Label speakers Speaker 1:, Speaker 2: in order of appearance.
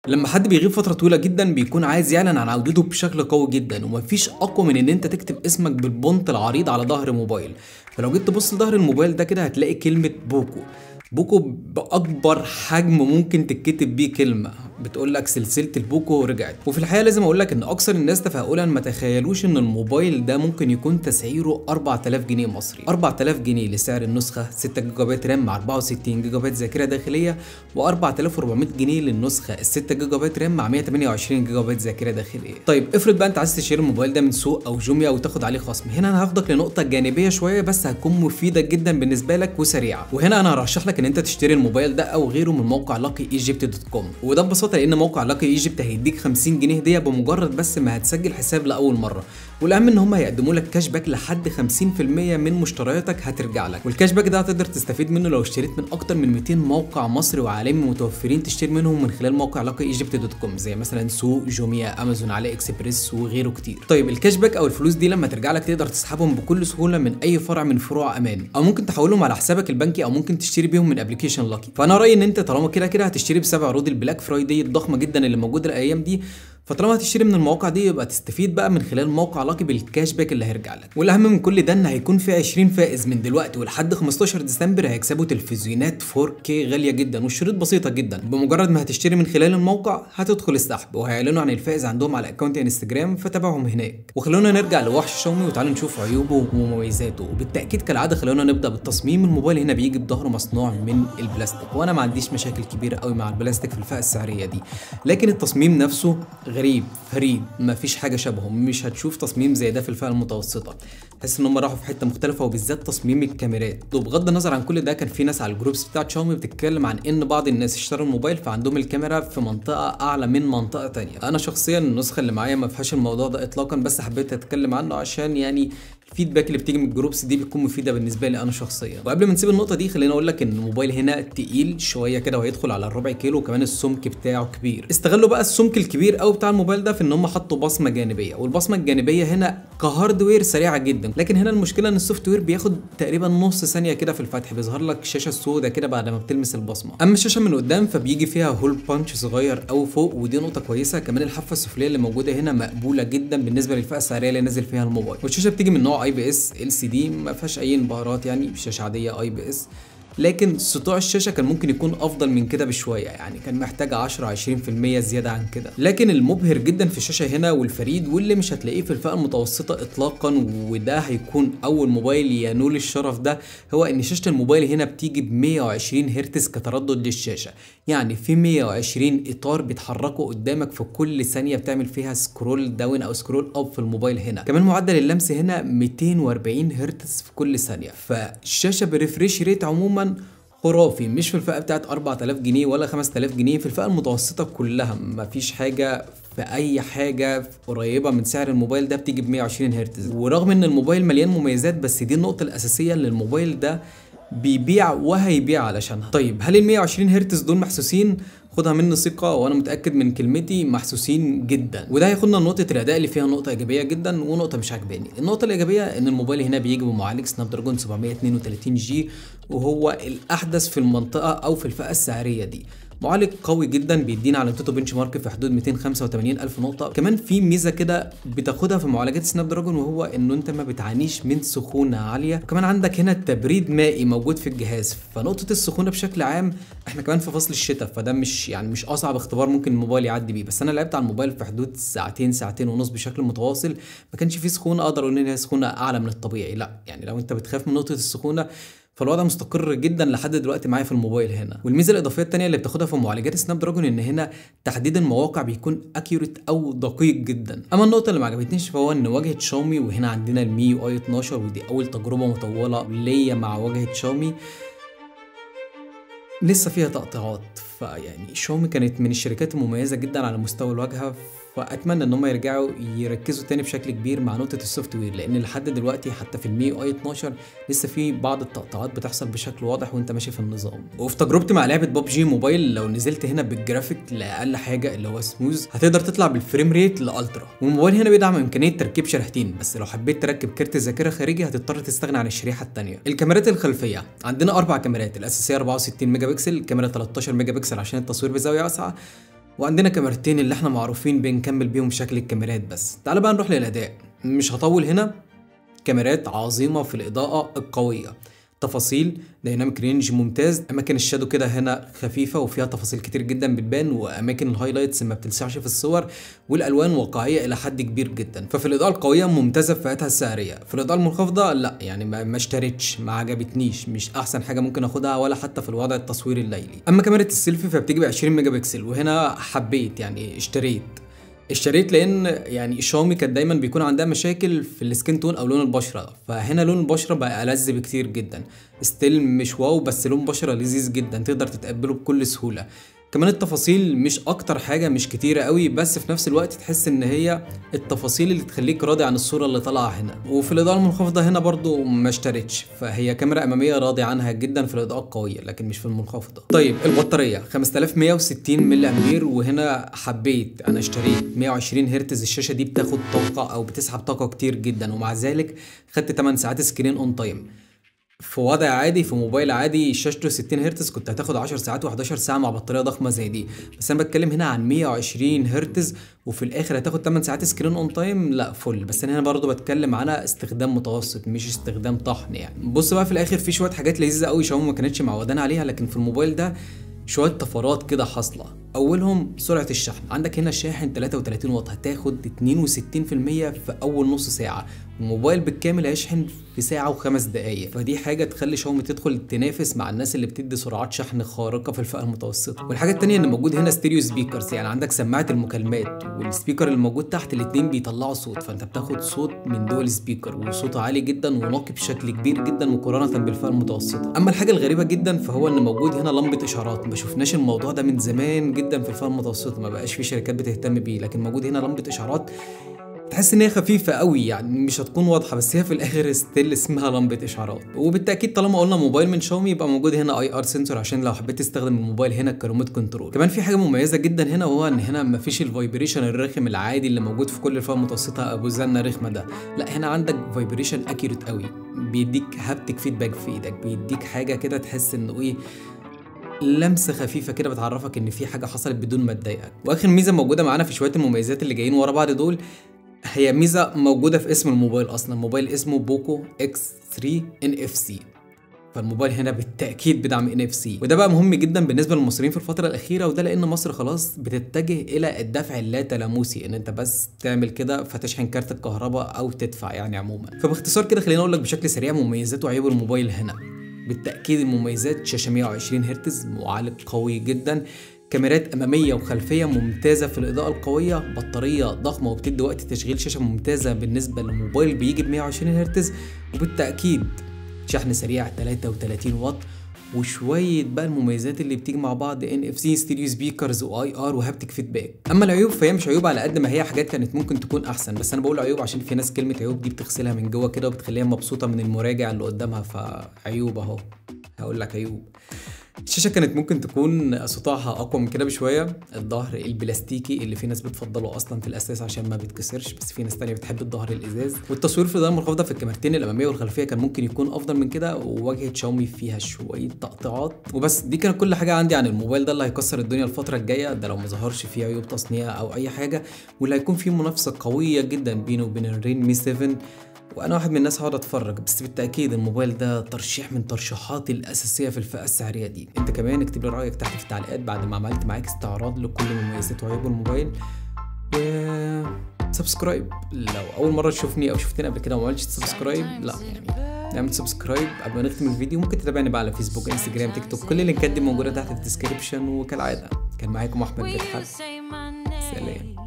Speaker 1: لما حد بيغيب فترة طويلة جدا بيكون عايز يعلن عن عودته بشكل قوي جدا ومفيش أقوى من إن أنت تكتب اسمك بالبونت العريض على ظهر موبايل فلو جيت تبص لظهر الموبايل ده كده هتلاقي كلمة بوكو بوكو بأكبر حجم ممكن تتكتب بيه كلمة بتقول لك سلسلة البوكو رجعت وفي الحقيقة لازم أقول لك إن أكثر الناس تفاؤلا ما تخيلوش إن الموبايل ده ممكن يكون تسعيره 4000 جنيه مصري 4000 جنيه لسعر النسخة 6 جيجا بايت رام مع 64 جيجا بايت ذاكرة داخلية و4400 جنيه للنسخة ال 6 جيجا بايت رام مع 128 جيجا بايت ذاكرة داخلية طيب افرض بقى أنت عايز تشتري الموبايل ده من سوق أو جوميا وتاخد عليه خصم هنا أنا هاخدك لنقطة جانبية شوية بس هتكون مفيدة جدا بالنسبة لك وسريعة وهنا أنا هرشح لك إن أنت تشتري الموبايل ده أو غيره من موقع لاكي ايجيبت دوت كوم وده ببساطة لأن موقع لاكي ايجيبت هيديك 50 جنيه هديه بمجرد بس ما هتسجل حساب لاول مره والاهم ان هم هيقدموا لك كاش باك لحد 50% من مشترياتك هترجع لك والكاش باك ده هتقدر تستفيد منه لو اشتريت من اكتر من 200 موقع مصري وعالمي متوفرين تشتري منهم من خلال موقع لاكي ايجيبت دوت كوم زي مثلا سوق جوميا امازون علي اكسبريس وغيره كتير طيب الكاش باك او الفلوس دي لما ترجع لك تقدر تسحبهم بكل سهوله من اي فرع من فروع امان او ممكن تحولهم على حسابك البنكي او ممكن تشتري بيهم من ابلكيشن لاكي فانا رايي ان انت طالما كده كده هتشتري بسبب عروض البلاك فرايداي الضخمه جدا اللي موجوده الايام دي فطالما هتشتري من المواقع دي يبقى تستفيد بقى من خلال موقع لاكي بالكاش باك اللي هيرجع لك والاهم من كل ده ان هيكون في 20 فائز من دلوقتي ولحد 15 ديسمبر هيكسبوا تلفزيونات 4K غاليه جدا والشروط بسيطه جدا بمجرد ما هتشتري من خلال الموقع هتدخل السحب وهيعلنوا عن الفائز عندهم على اكونت انستجرام فتابعهم هناك وخلونا نرجع لوحش شاومي وتعالوا نشوف عيوبه ومميزاته وبالتاكيد كالعاده خلونا نبدا بالتصميم الموبايل هنا بيجي بظهره مصنوع من البلاستيك وانا ما عنديش مشاكل كبيره قوي مع البلاستيك في الفئه السعريه دي لكن التصميم نفسه غريب فريد ما فيش حاجه شبهه مش هتشوف تصميم زي ده في الفئه المتوسطه تحس ان هم راحوا في حته مختلفه وبالذات تصميم الكاميرات وبغض النظر عن كل ده كان في ناس على الجروبس بتاعت شاومي بتتكلم عن ان بعض الناس اشتروا الموبايل فعندهم الكاميرا في منطقه اعلى من منطقه تانية انا شخصيا النسخه اللي معايا ما فيهاش الموضوع ده اطلاقا بس حبيت اتكلم عنه عشان يعني الفيدباك اللي بتيجي من الجروبس دي بتكون مفيده بالنسبه لي انا شخصيا وقبل ما نسيب النقطه دي خليني اقول لك ان الموبايل هنا تقيل شويه كده وهيدخل على الربع كيلو وكمان السمك بتاعه كبير استغلوا بقى السمك الكبير قوي بتاع الموبايل ده في ان هم حطوا بصمه جانبيه والبصمه الجانبيه هنا كهاردوير سريعه جدا لكن هنا المشكله ان السوفت وير بياخد تقريبا نص ثانيه كده في الفتح بيظهر لك الشاشه السوداء كده بعد ما بتلمس البصمه اما الشاشه من قدام فبيجي فيها هول بانش صغير قوي فوق ودي نقطه كويسه كمان الحافه السفليه اللي موجوده هنا مقبوله جدا بالنسبه للفئه السعريه اللي نازل فيها الموبايل والشاشه بتيجي من نوع اي بي اس ال سي دي ما فيهاش اي انبهارات يعني شاشه عاديه اي بي اس لكن سطوع الشاشه كان ممكن يكون افضل من كده بشويه يعني كان محتاج 10 20% زياده عن كده لكن المبهر جدا في الشاشه هنا والفريد واللي مش هتلاقيه في الفئه المتوسطه اطلاقا وده هيكون اول موبايل ينول الشرف ده هو ان شاشه الموبايل هنا بتيجي ب 120 هرتز كتردد للشاشه يعني في 120 اطار بيتحركوا قدامك في كل ثانيه بتعمل فيها سكرول داون او سكرول اب في الموبايل هنا كمان معدل اللمس هنا 240 هرتز في كل ثانيه فالشاشه بريفريش ريت عموما خرافي مش في الفئه بتاعت 4000 جنيه ولا 5000 جنيه في الفئه المتوسطه كلها مفيش حاجه في اي حاجه قريبه من سعر الموبايل ده بتيجي ب 120 هرتز ورغم ان الموبايل مليان مميزات بس دي النقطه الاساسيه اللي الموبايل ده بيبيع وهيبيع علشانها طيب هل ال 120 هرتز دول محسوسين خدها مني ثقة وانا متأكد من كلمتي محسوسين جدا وده هياخدنا لنقطة الأداء اللي فيها نقطة إيجابية جدا ونقطة مش عجباني النقطة الإيجابية إن الموبايل هنا بيجي بمعالج سناب دراجون 732 جي وهو الأحدث في المنطقة أو في الفئة السعرية دي معالج قوي جدا بيدينا على توتو بنش مارك في حدود 285 الف نقطه كمان في ميزه كده بتاخدها في معالجات سناب دراجون وهو انه انت ما بتعانيش من سخونه عاليه وكمان عندك هنا تبريد مائي موجود في الجهاز فنقطه السخونه بشكل عام احنا كمان في فصل الشتاء فده مش يعني مش اصعب اختبار ممكن الموبايل يعدي بيه بس انا لعبت على الموبايل في حدود ساعتين ساعتين ونص بشكل متواصل ما كانش فيه سخونه اقدر اقول ان هي سخونه اعلى من الطبيعي لا يعني لو انت بتخاف من نقطه السخونه فالوضع مستقر جدا لحد دلوقتي معايا في الموبايل هنا والميزه الاضافيه الثانيه اللي بتاخدها في معالجات سناب دراجون ان هنا تحديد المواقع بيكون اكيوريت او دقيق جدا اما النقطه اللي ما عجبتنيش فهو ان واجهه شاومي وهنا عندنا المي يو اي 12 ودي اول تجربه مطوله ليا مع واجهه شاومي لسه فيها تقطيعات فيعني شاومي كانت من الشركات المميزه جدا على مستوى الواجهه فاتمنى ان هم يرجعوا يركزوا تاني بشكل كبير مع نقطه السوفت وير لان لحد دلوقتي حتى في المي اي 12 لسه في بعض التقطيعات بتحصل بشكل واضح وانت ماشي في النظام وفي تجربتي مع لعبه ببجي موبايل لو نزلت هنا بالجرافيك لاقل حاجه اللي هو سموز هتقدر تطلع بالفريم ريت لالترا والموبايل هنا بيدعم امكانيه تركيب شريحتين بس لو حبيت تركب كارت ذاكره خارجي هتضطر تستغنى عن الشريحه الثانيه الكاميرات الخلفيه عندنا اربع كاميرات الاساسيه 64 ميجا بكسل كاميرا 13 ميجا بكسل عشان التصوير بزاويه واسعه وعندنا كاميرتين اللي احنا معروفين بنكمل بيهم شكل الكاميرات بس تعال بقى نروح للاداء مش هطول هنا كاميرات عظيمه في الاضاءه القويه تفاصيل دايناميك رينج ممتاز اماكن الشادو كده هنا خفيفه وفيها تفاصيل كتير جدا بتبان واماكن الهايلايتس ما بتلسعش في الصور والالوان واقعيه الى حد كبير جدا ففي الاضاءه القويه ممتازه في فئتها السعريه في الاضاءه المنخفضه لا يعني ما ما اشتريتش ما عجبتنيش مش احسن حاجه ممكن اخدها ولا حتى في الوضع التصويري الليلي اما كاميرا السيلفي فبتيجي ب 20 ميجا بكسل وهنا حبيت يعني اشتريت اشتريت لان يعني شاومي كانت دايما بيكون عندها مشاكل في السكين تون او لون البشره فهنا لون البشره بقى ألذ بكتير جدا ستيل مش واو بس لون بشره لذيذ جدا تقدر تتقبله بكل سهوله كمان التفاصيل مش اكتر حاجه مش كتيره قوي بس في نفس الوقت تحس ان هي التفاصيل اللي تخليك راضي عن الصوره اللي طالعه هنا وفي الاضاءه المنخفضه هنا برضو ما اشتريتش فهي كاميرا اماميه راضي عنها جدا في الاضاءه القويه لكن مش في المنخفضه طيب البطاريه 5160 ملي امبير وهنا حبيت انا اشتريت 120 هرتز الشاشه دي بتاخد طاقه او بتسحب طاقه كتير جدا ومع ذلك خدت 8 ساعات سكرين اون تايم في وضع عادي في موبايل عادي شاشته 60 هرتز كنت هتاخد 10 ساعات و11 ساعه مع بطاريه ضخمه زي دي بس انا بتكلم هنا عن 120 هرتز وفي الاخر هتاخد 8 ساعات سكرين اون تايم لا فل بس انا هنا برضو بتكلم على استخدام متوسط مش استخدام طحن يعني بص بقى في الاخر في شويه حاجات لذيذه قوي شاومي ما كانتش معودانا عليها لكن في الموبايل ده شويه طفرات كده حاصله اولهم سرعه الشحن عندك هنا شاحن 33 واط هتاخد 62% في اول نص ساعه الموبايل بالكامل هيشحن في ساعه وخمس دقائق فدي حاجه تخلي شاومي تدخل تنافس مع الناس اللي بتدي سرعات شحن خارقه في الفئه المتوسطه والحاجه التانية ان موجود هنا ستيريو سبيكرز يعني عندك سماعه المكالمات والسبيكر اللي موجود تحت الاتنين بيطلعوا صوت فانت بتاخد صوت من دول سبيكر وصوته عالي جدا ونقي بشكل كبير جدا مقارنه بالفئه المتوسطه اما الحاجه الغريبه جدا فهو ان موجود هنا لمبه اشارات ما شفناش الموضوع ده من زمان جدا في الفئه المتوسطه ما بقاش في شركات بتهتم بيه لكن موجود هنا لمبه اشارات تحس ان هي خفيفه قوي يعني مش هتكون واضحه بس هي في الاخر ستيل اسمها لمبه اشعارات وبالتاكيد طالما قلنا موبايل من شاومي يبقى موجود هنا اي ار سنسور عشان لو حبيت تستخدم الموبايل هنا كريموت كنترول كمان في حاجه مميزه جدا هنا وهو ان هنا مفيش الفايبريشن الرخم العادي اللي موجود في كل الفئه المتوسطه ابو زنه رخمه ده لا هنا عندك فايبريشن اكيوريت قوي بيديك هابتك فيدباك في ايدك بيديك حاجه كده تحس انه ايه لمسه خفيفه كده بتعرفك ان في حاجه حصلت بدون ما تضايقك واخر ميزه موجوده معانا في شويه المميزات اللي جايين ورا بعض دول هي ميزه موجوده في اسم الموبايل اصلا الموبايل اسمه بوكو اكس 3 ان اف سي فالموبايل هنا بالتاكيد بدعم ان اف سي وده بقى مهم جدا بالنسبه للمصريين في الفتره الاخيره وده لان مصر خلاص بتتجه الى الدفع اللا تلاموسي ان انت بس تعمل كده فتشحن كارت الكهرباء او تدفع يعني عموما فباختصار كده خليني اقول لك بشكل سريع مميزات وعيوب الموبايل هنا بالتاكيد المميزات شاشه 120 هرتز معالج قوي جدا كاميرات اماميه وخلفيه ممتازه في الاضاءه القويه بطاريه ضخمه وبتدي وقت تشغيل شاشه ممتازه بالنسبه للموبايل بيجي ب 120 هرتز وبالتاكيد شحن سريع 33 واط وشويه بقى المميزات اللي بتيجي مع بعض ان اف سي ستيريو سبيكرز واي ار وهابتك فيدباك اما العيوب فهي مش عيوب على قد ما هي حاجات كانت ممكن تكون احسن بس انا بقول عيوب عشان في ناس كلمه عيوب دي بتغسلها من جوه كده وبتخليها مبسوطه من المراجع اللي قدامها فعيوب اهو هقول لك عيوب الشاشه كانت ممكن تكون سطوعها اقوى من كده بشويه الظهر البلاستيكي اللي في ناس بتفضله اصلا في الاساس عشان ما بيتكسرش بس في ناس تانية بتحب الظهر الازاز والتصوير في الاضاءه المنخفضه في الكاميرتين الاماميه والخلفيه كان ممكن يكون افضل من كده وواجهه شاومي فيها شويه تقطيعات وبس دي كانت كل حاجه عندي عن الموبايل ده اللي هيكسر الدنيا الفتره الجايه ده لو ما ظهرش فيه عيوب تصنيع او اي حاجه واللي هيكون فيه منافسه قويه جدا بينه وبين الرين مي 7 وانا واحد من الناس هقعد اتفرج بس بالتاكيد الموبايل ده ترشيح من ترشيحاتي الاساسيه في الفئه السعريه دي انت كمان اكتب لي رايك تحت في التعليقات بعد ما عملت معاك استعراض لكل مميزات وعيوب الموبايل و سبسكرايب لو اول مره تشوفني او شفتني قبل كده وما عملتش سبسكرايب لا يعني اعمل سبسكرايب قبل ما نختم الفيديو ممكن تتابعني بقى على فيسبوك انستجرام تيك توك كل اللينكات دي موجوده تحت في الديسكربشن وكالعاده كان معاكم احمد مدحت سلام